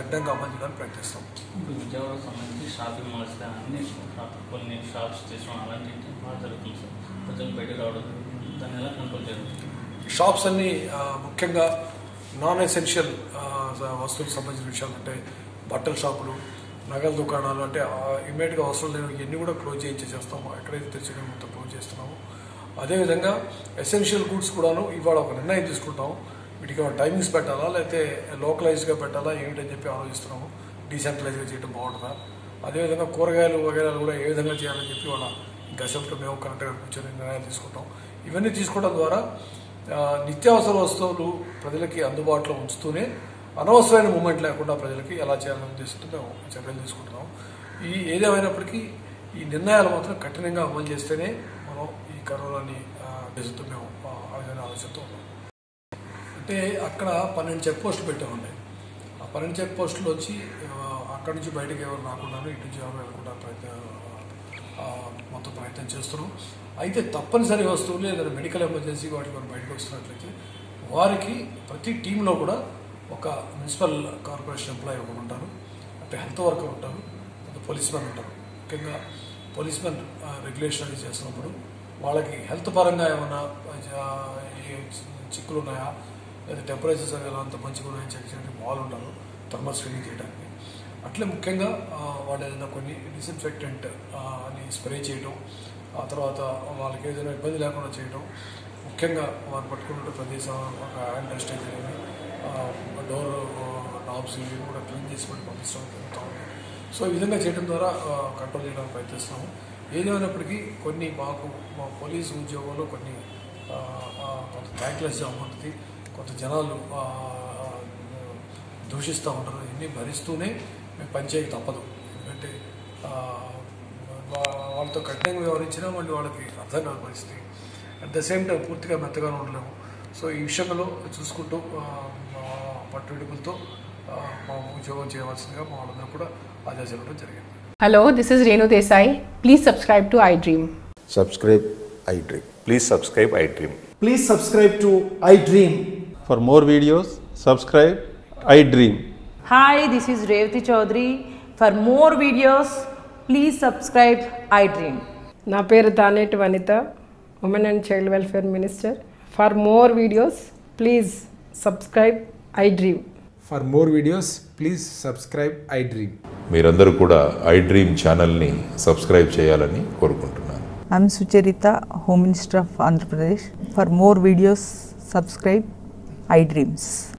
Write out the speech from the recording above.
కఠినంగా అమలు చేయడానికి ప్రయత్నిస్తాం ఇప్పుడు విజయవాడకు సంబంధించి షాపింగ్ మాల్స్ అన్ని షాప్ కొన్ని షాప్స్ తీసుకోవడం అలాంటివి బాగా జరుగుతుంది సార్ ప్రజలు బయటకు రావడం జరుగుతుంది. దాన్ని ఎలా కంట్రోల్ చేయాలి షాప్స్ అన్ని ఆ, ముఖ్యంగా నాన్ ఎసెన్షియల్ వస్తువులకు సంబంధించిన విషయాలు అంటే బట్టల షాపులు నగల దుకాణాలు అంటే ఇమీడియట్గా అవసరం లేని ఇవన్నీ కూడా క్లోజ్ చేయించి చేస్తాము ఎక్కడైతే తెచ్చిన మొత్తం క్లోజ్ చేస్తున్నాము అదేవిధంగా ఎసెన్షియల్ గూడ్స్ కూడాను ఇవాళ ఒక నిర్ణయం తీసుకుంటాము వీటికి ఏమైనా టైమింగ్స్ పెట్టాలా లేకపోతే లోకలైజ్గా పెట్టాలా ఏమిటని చెప్పి ఆలోచిస్తున్నాము డీసెంట్రలైజ్గా చేయడం బాగుంటుందా అదేవిధంగా కూరగాయలు వగైరాలు కూడా ఏ విధంగా చేయాలని చెప్పి వాళ్ళ ఇంకా అసెంబ్లీలో మేము కరెక్ట్గా కూర్చొని నిర్ణయాలు తీసుకుంటాం ఇవన్నీ తీసుకోవడం ద్వారా ఆ, నిత్యావసర వస్తువులు ప్రజలకి అందుబాటులో ఉంచుతూనే అనవసరమైన మూమెంట్ లేకుండా ప్రజలకి ఎలా చేయాలని ఉద్దేశంతో మేము చర్యలు తీసుకుంటున్నాం ఈ ఏదేమైనప్పటికీ ఈ నిర్ణయాలు మాత్రం కఠినంగా అమలు చేస్తేనే మనం ఈ కరోనాని ఆ, ఉద్దేశంతో మేము ఆ, ఆ విధంగా ఆలోచనతో ఉన్నాం అంటే అక్కడ పన్నెండు చెక్ పోస్టులు పెట్టామండి ఆ పన్నెండు చెక్ పోస్టులు వచ్చి ఆ, అక్కడి నుంచి బయటకు ఎవరు రాకుండాను ఇటు నుంచి ఎవరు వెళ్ళకుండా ప్రయత్నం ఆ, మొత్తం ప్రయత్నం చేస్తున్నాం అయితే తప్పనిసరి వస్తువులు ఏదైనా మెడికల్ ఎమర్జెన్సీ వాటికి మనం బయటకు వస్తున్నట్లయితే వారికి ప్రతి టీంలో కూడా ఒక మున్సిపల్ కార్పొరేషన్ ఎంప్లాయీ ఒకరు ఉంటారు అంటే హెల్త్ వర్కర్ ఉంటారు కొంత పోలీస్ మెన్ ఉంటారు ముఖ్యంగా పోలీస్ మెన్ రెగ్యులేషన్ అది చేస్తున్నప్పుడు వాళ్ళకి హెల్త్ పరంగా ఏమైనా ఆ, ఏ చిక్కులు ఉన్నాయా లేదా టెంపరేచర్స్ అనేవి అంత మంచిగా ఉన్నాయని చెక్ చేయడానికి వాళ్ళు ఉంటారు థర్మల్ స్క్రీనింగ్ చేయడానికి అట్లే ముఖ్యంగా ఆ, వాళ్ళు ఏదైనా కొన్ని డిస్ఇన్ఫెక్టెంట్ అని స్ప్రే చేయడం ఆ తర్వాత వాళ్ళకి ఏదైనా ఇబ్బంది లేకుండా చేయడం ముఖ్యంగా వారు పట్టుకున్న ప్రదేశం ఒక హ్యాండ్ డస్ట్ అయితే డోర్ నాబ్స్ ఇవి కూడా క్లీన్ చేసి పెట్టి పంపించడం జరుగుతూ ఉంది సో ఈ విధంగా చేయడం ద్వారా కంట్రోల్ చేయడానికి ప్రయత్నిస్తున్నాము ఏదేమైనప్పటికీ కొన్ని మాకు మా పోలీసు ఉద్యోగంలో కొన్ని ఆ, ఆ, కొంత థ్యాంక్లెస్ జాబ్ ఉంటుంది కొంత జనాలు ఆ, ఆ, దూషిస్తూ ఉంటారు ఇవన్నీ భరిస్తూనే మేము పనిచేయక తప్పదు ఎందుకంటే ఆ, వా- వాళ్ళతో కఠినంగా వ్యవహరించినా మళ్ళీ వాళ్ళకి అర్థం కాని పరిస్థితి అట్ ద సేమ్ టైం పూర్తిగా మెత్తగానే ఉండలేము సో ఈ విషయంలో చూసుకుంటూ ఆ, మా పట్టువిడుపులతో ఆ, మా ఉద్యోగం చేయవలసిందిగా మా వాళ్ళందరూ కూడా ఆదేశాలు ఇవ్వడం జరిగింది Hello, this is Renu Desai. Please subscribe to iDream. subscribe iDream. Please subscribe iDream. Please subscribe to iDream. For more videos, subscribe I Dream. Hi, this is Revati Chaudhary. For more videos, please subscribe iDream. నా పేరు Taneti Vanitha women and child welfare minister for more videos please subscribe iDream For more videos, please subscribe iDream. మీరందరూ కూడా iDream ఛానల్ని subscribe చేయాలని కోరుకుంటున్నాను I'm Sucharita, Home Minister of Andhra Pradesh. For more videos, subscribe iDreams.